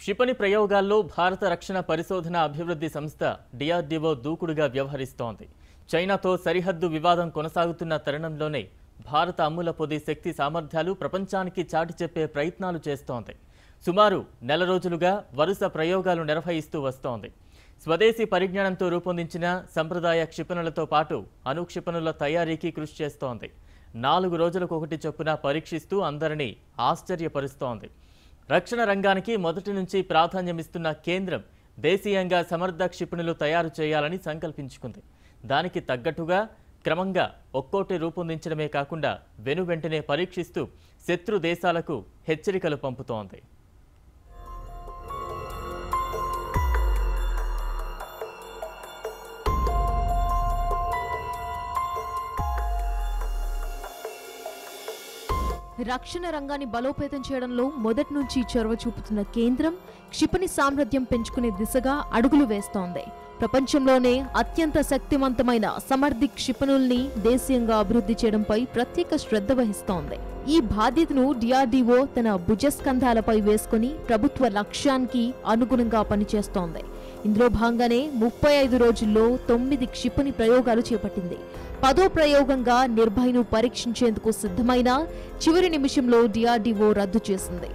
క్షిపణి ప్రయోగాల్లో భారత రక్షణ పరిశోధన అభివృద్ధి సంస్థ డిఆర్డీఓ దూకుడుగా వ్యవహరిస్తోంది చైనాతో సరిహద్దు వివాదం కొనసాగుతున్న తరుణంలోనే భారత అమ్ముల పొది శక్తి సామర్థ్యాలు ప్రపంచానికి చాటి చెప్పే ప్రయత్నాలు చేస్తోంది సుమారు నెల రోజులుగా వరుస ప్రయోగాలు నిర్వహిస్తూ వస్తోంది స్వదేశీ పరిజ్ఞానంతో రూపొందించిన సంప్రదాయ క్షిపణులతో పాటు అణుక్షిపణుల తయారీకి కృషి చేస్తోంది నాలుగు రోజులకు ఒకటి చొప్పున పరీక్షిస్తూ అందరినీ ఆశ్చర్యపరుస్తోంది రక్షణ రంగానికి మొదటి నుంచి ప్రాధాన్యమిస్తున్న కేంద్రం దేశీయంగా సమర్థ క్షిపణులు తయారు చేయాలని సంకల్పించుకుంది దానికి తగ్గట్టుగా క్రమంగా ఒక్కోటి రూపొందించడమే కాకుండా వెనువెంటనే పరీక్షిస్తూ శత్రు దేశాలకు హెచ్చరికలు పంపుతోంది రక్షణ రంగాన్ని బలోపేతం చేయడంలో మొదటి నుంచి చొరవ చూపుతున్న కేంద్రం క్షిపణి సామర్థ్యం పెంచుకునే దిశగా అడుగులు వేస్తోంది ప్రపంచంలోనే అత్యంత శక్తివంతమైన సమర్థి క్షిపణుల్ని దేశీయంగా అభివృద్ధి చేయడంపై ప్రత్యేక శ్రద్ధ వహిస్తోంది ఈ బాధ్యతను డిఆర్డీఓ తన భుజస్కంధాలపై వేసుకుని ప్రభుత్వ లక్ష్యానికి అనుగుణంగా పనిచేస్తోంది ఇందులో భాగంగానే ముప్పై ఐదు రోజుల్లో తొమ్మిది క్షిపణి ప్రయోగాలు చేపట్టింది పదో ప్రయోగంగా నిర్భయ్ను పరీక్షించేందుకు సిద్ధమైన చివరి నిమిషంలో డిఆర్డీఓ రద్దు చేసింది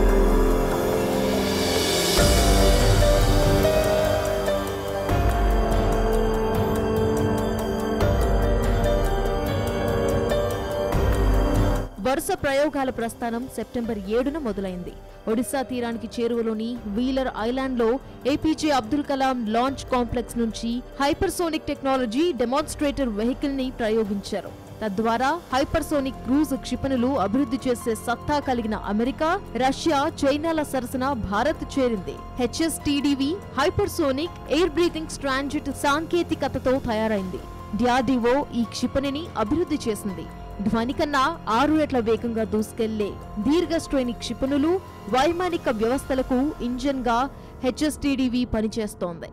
వరుస ప్రయోగాల ప్రస్థానం సెప్టెంబర్ ఏడున మొదలైంది ఒడిశా తీరానికి చేరువలోని వీలర్ ఐలాండ్లో APJ Abdul Kalam launch complex నుంచి హైపర్సోనిక్ టెక్నాలజీ డెమాన్స్ట్రేటర్ వెహికల్ ని ప్రయోగించారు తద్వారా హైపర్సోనిక్ క్రూజ్ క్షిపణులు అభివృద్ధి చేసే సత్తా కలిగిన అమెరికా రష్యా చైనాల సరసన భారత్ చేరింది HSTDV hypersonic air breathing scramjet సాంకేతికతతో తయారైంది డిఆర్డీఓ ఈ క్షిపణిని అభివృద్ధి చేసింది ధ్వని కన్నా ఆరు రెట్ల వేగంగా దూసుకెళ్లే దీర్ఘ శ్రేణి క్షిపణులు వైమానిక వ్యవస్థలకు ఇంజన్ గా హెచ్ఎస్టీడీవీ పనిచేస్తోంది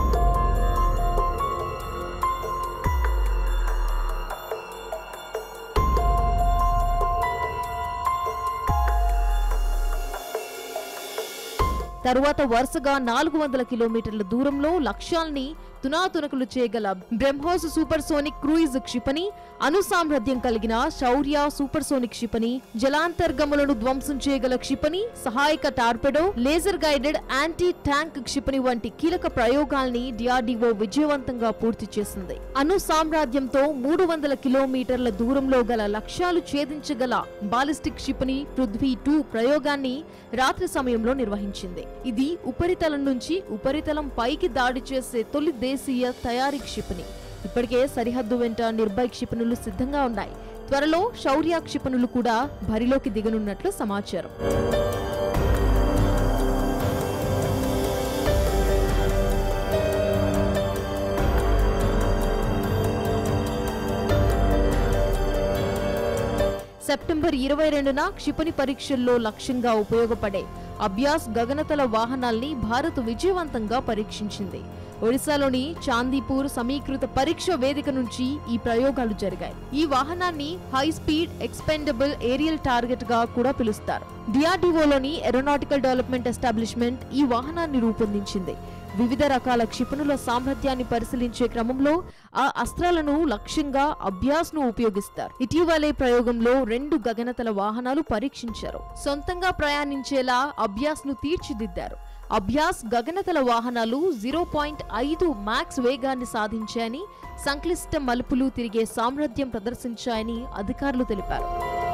తరువాత వరుసగా నాలుగు వందల కిలోమీటర్ల దూరంలో లక్ష్యాల్ని తునాతునకులు చేయగల బ్రహ్మోస్ సూపర్ సోనిక్ క్రూయిజ్ క్షిపణి అనుసామర్థ్యం కలిగిన శౌర్య సూపర్ సోనిక్ క్షిపణి జలాంతర్గములను ధ్వంసం చేయగల క్షిపణి సహాయక torpedo laser guided anti tank క్షిపణి వంటి కీలక ప్రయోగాల్ని డిఆర్డీఓ విజయవంతంగా పూర్తి చేసింది అణు సామ్రాజ్యంతో మూడు వందల కిలోమీటర్ల దూరంలో గల లక్ష్యాలు ఛేదించగల బాలిస్టిక్ క్షిపణి పృథ్వీ టూ ప్రయోగాన్ని రాత్రి సమయంలో నిర్వహించింది ఇది ఉపరితలం నుంచి ఉపరితలం పైకి దాడి చేసే తొలి దేశీయ తయారీ క్షిపణి ఇప్పటికే సరిహద్దు వెంట నిర్భయ్ క్షిపణులు సిద్ధంగా ఉన్నాయి త్వరలో శౌర్య క్షిపణులు కూడా బరిలోకి దిగనున్నట్లు సమాచారం సెప్టెంబర్ ఇరవై రెండున క్షిపణి పరీక్షల్లో లక్ష్యంగా ఉపయోగపడే అభ్యాస్ గగనతల వాహనాల్ని భారత్ విజయవంతంగా పరీక్షించింది ఒడిశాలోని చాందీపూర్ సమీకృత పరీక్ష వేదిక నుంచి ఈ ప్రయోగాలు జరిగాయి ఈ వాహనాన్ని high speed expendable aerial target గా కూడా పిలుస్తారు డిఆర్డీఓలోని ఏరోనాటికల్ డెవలప్మెంట్ ఎస్టాబ్లిష్మెంట్ ఈ వాహనాన్ని రూపొందించింది వివిధ రకాల క్షిపణుల సామర్థ్యాన్ని పరిశీలించే క్రమంలో ఆ అస్త్రాలను లక్ష్యంగా అభ్యాస్ను ఉపయోగిస్తారు ఇటీవలే ప్రయోగంలో రెండు గగనతల వాహనాలు పరీక్షించారు సొంతంగా ప్రయాణించేలా అభ్యాస్ను తీర్చిదిద్దారు అభ్యాస్ గగనతల వాహనాలు జీరో పాయింట్ ఐదు మ్యాక్స్ వేగాన్ని సాధించాయని సంక్లిష్ట మలుపులు తిరిగే సామర్థ్యం ప్రదర్శించాయని అధికారులు తెలిపారు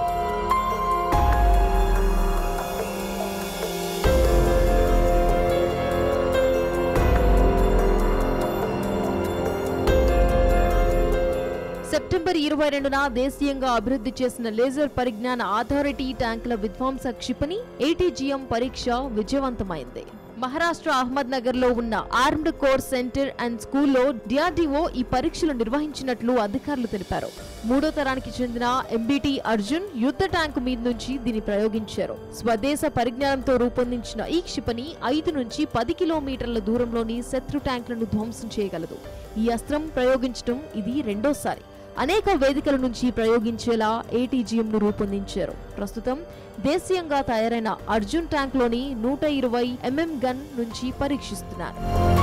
సెప్టెంబర్ ఇరవై రెండున దేశీయంగా అభివృద్ధి చేసిన లేజర్ పరిజ్ఞాన అథారిటీ ట్యాంకుల విధ్వంస క్షిపణి ఏటీజీఎం పరీక్ష విజయవంతమైంది మహారాష్ట్ర అహ్మద్ నగర్ లో ఉన్న ఆర్మ్డ్ కోర్ సెంటర్ అండ్ స్కూల్లో డిఆర్డీఓ ఈ పరీక్షలు నిర్వహించినట్లు అధికారులు తెలిపారు మూడో తరానికి చెందిన ఎంబీటీ అర్జున్ యుద్ధ ట్యాంకు మీద నుంచి దీన్ని ప్రయోగించారు స్వదేశ పరిజ్ఞానంతో రూపొందించిన ఈ క్షిపణి ఐదు నుంచి పది కిలోమీటర్ల దూరంలోని శత్రు ట్యాంకులను ధ్వంసం చేయగలదు ఈ అస్త్రం ప్రయోగించడం ఇది రెండోసారి అనేక వేదికల నుంచి ప్రయోగించేలా ఏటీజీఎం ను రూపొందించారు ప్రస్తుతం దేశీయంగా తయారైన అర్జున్ ట్యాంక్ లోని నూట ఇరవై ఎంఎం గన్ నుంచి పరీక్షిస్తున్నారు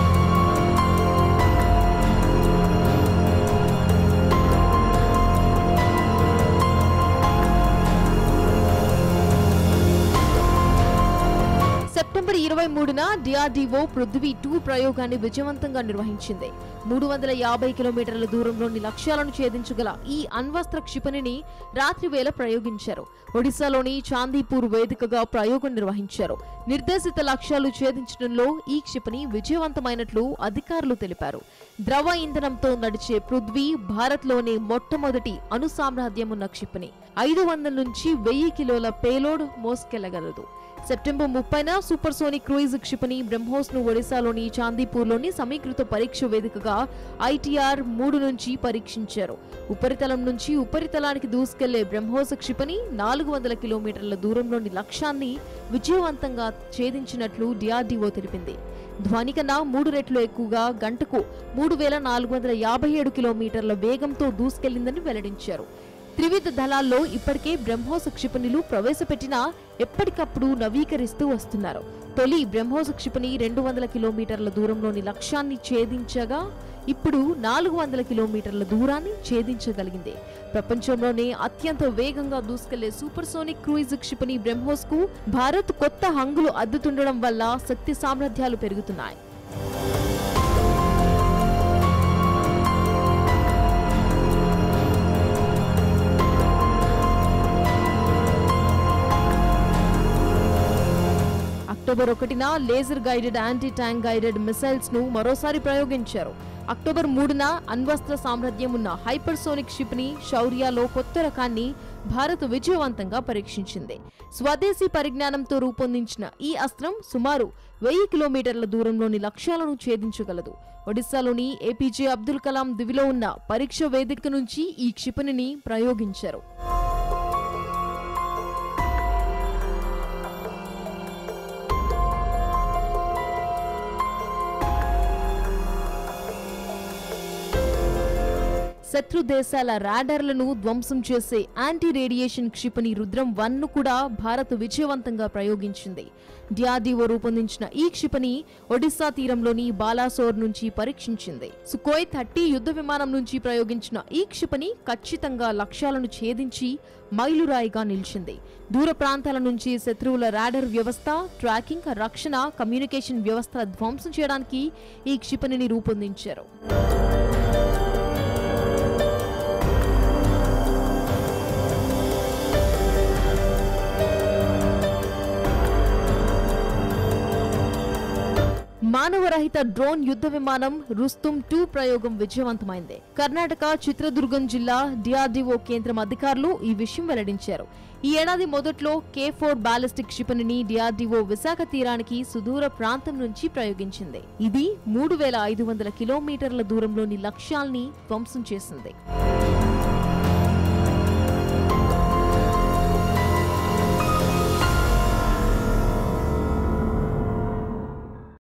సెప్టెంబర్ ఇరవై మూడున డిఆర్డీఓ పృథ్వీ టూ ప్రయోగాన్ని విజయవంతంగా నిర్వహించింది మూడు వందల యాభై కిలోమీటర్ల దూరంలోని లక్ష్యాలను ఛేదించగల ఈ అణ్వస్త్ర క్షిపణిని రాత్రి వేళ ప్రయోగించారు ఒడిశాలోని చాందీపూర్ వేదికగా ప్రయోగం నిర్వహించారు నిర్దేశిత లక్ష్యాలు ఛేదించడంలో ఈ క్షిపణి విజయవంతమైనట్లు అధికారులు తెలిపారు ద్రవ ఇంధనంతో నడిచే పృథ్వీ భారత్లోనే మొట్టమొదటి అణు సామ్రాజ్యం ఉన్న క్షిపణి ఐదు వందల నుంచి వెయ్యి కిలోల పేలోడ్ మోసుకెళ్లగలదు సెప్టెంబర్ ముప్పైన సూపర్ సోనిక్ క్రూయిజ్ క్షిపణి బ్రహ్మోస్ ను ఒడిశాలోని చాందీపూర్లోని సమీకృత పరీక్ష వేదికగా ఐటీఆర్ మూడు నుంచి పరీక్షించారు ఉపరితలం నుంచి ఉపరితలానికి దూసుకెళ్లే బ్రహ్మోస్ క్షిపణి నాలుగు వందల కిలోమీటర్ల దూరంలోని లక్ష్యాన్ని విజయవంతంగా ఛేదించినట్లు డిఆర్డీఓ తెలిపింది ధ్వని కన్నా మూడు రెట్లు ఎక్కువగా గంటకు మూడు వేల నాలుగు వందల యాభై ఏడు కిలోమీటర్ల వేగంతో దూసుకెళ్లిందని వెల్లడించారు త్రివిధ దళాల్లో ఇప్పటికే బ్రహ్మోస్ క్షిపణులు ప్రవేశపెట్టినా ఎప్పటికప్పుడు నవీకరిస్తూ వస్తున్నారు తొలి బ్రహ్మోస్ క్షిపణి రెండు వందల కిలోమీటర్ల దూరంలోని లక్ష్యాన్ని ఛేదించగా ఇప్పుడు నాలుగు వందల కిలోమీటర్ల దూరాన్ని ఛేదించగలిగింది ప్రపంచంలోనే అత్యంత వేగంగా దూసుకెళ్లే సూపర్ సోనిక్ క్రూయిజ్ క్షిపణి బ్రహ్మోస్ కు భారత్ కొత్త హంగులు అద్దుతుండడం వల్ల శక్తి సామర్థ్యాలు పెరుగుతున్నాయి అక్టోబర్ ఒకటిన laser guided anti tank guided missiles ను మరోసారి ప్రయోగించారు అక్టోబర్ మూడున అణ్వస్త్ర సామర్థ్యం ఉన్న హైపర్సోనిక్ క్షిపణి శౌర్యలో కొత్త రకాన్ని భారత్ విజయవంతంగా పరీక్షించింది స్వదేశీ పరిజ్ఞానంతో రూపొందించిన ఈ అస్త్రం సుమారు వెయ్యి కిలోమీటర్ల దూరంలోని లక్ష్యాలను ఛేదించగలదు ఒడిశాలోని ఏపీజే అబ్దుల్ కలాం దివిలో ఉన్న పరీక్ష వేదిక నుంచి ఈ క్షిపణిని ప్రయోగించారు శత్రు దేశాల రాడార్లను ధ్వంసం చేసే యాంటీ రేడియేషన్ క్షిపణి రుద్రం వన్ ను కూడా భారత్ విజయవంతంగా ప్రయోగించింది డిఆర్డీఓ రూపొందించిన ఈ క్షిపణి ఒడిశా తీరంలోని బాలాసోర్ నుంచి పరీక్షించింది సుకోయ్ థర్టీ యుద్ధ విమానం నుంచి ప్రయోగించిన ఈ క్షిపణి ఖచ్చితంగా లక్ష్యాలను ఛేదించి మైలురాయిగా నిలిచింది దూర ప్రాంతాల నుంచి శత్రువుల రాడర్ వ్యవస్థ ట్రాకింగ్ రక్షణ కమ్యూనికేషన్ వ్యవస్థ ధ్వంసం చేయడానికి ఈ క్షిపణిని రూపొందించారు మానవరహిత డ్రోన్ యుద్ధ విమానం రుస్తుం టూ ప్రయోగం విజయవంతమైంది కర్ణాటక చిత్రదుర్గం జిల్లా డిఆర్డీఓ కేంద్రం అధికారులు ఈ విషయం వెల్లడించారు ఈ ఏడాది మొదట్లో కే ఫోర్ బాలిస్టిక్ క్షిపణిని డిఆర్డీఓ విశాఖ తీరానికి సుదూర ప్రాంతం నుంచి ప్రయోగించింది ఇది మూడు వేల ఐదు వందల కిలోమీటర్ల దూరంలోని లక్ష్యాల్ని ధ్వంసం చేసింది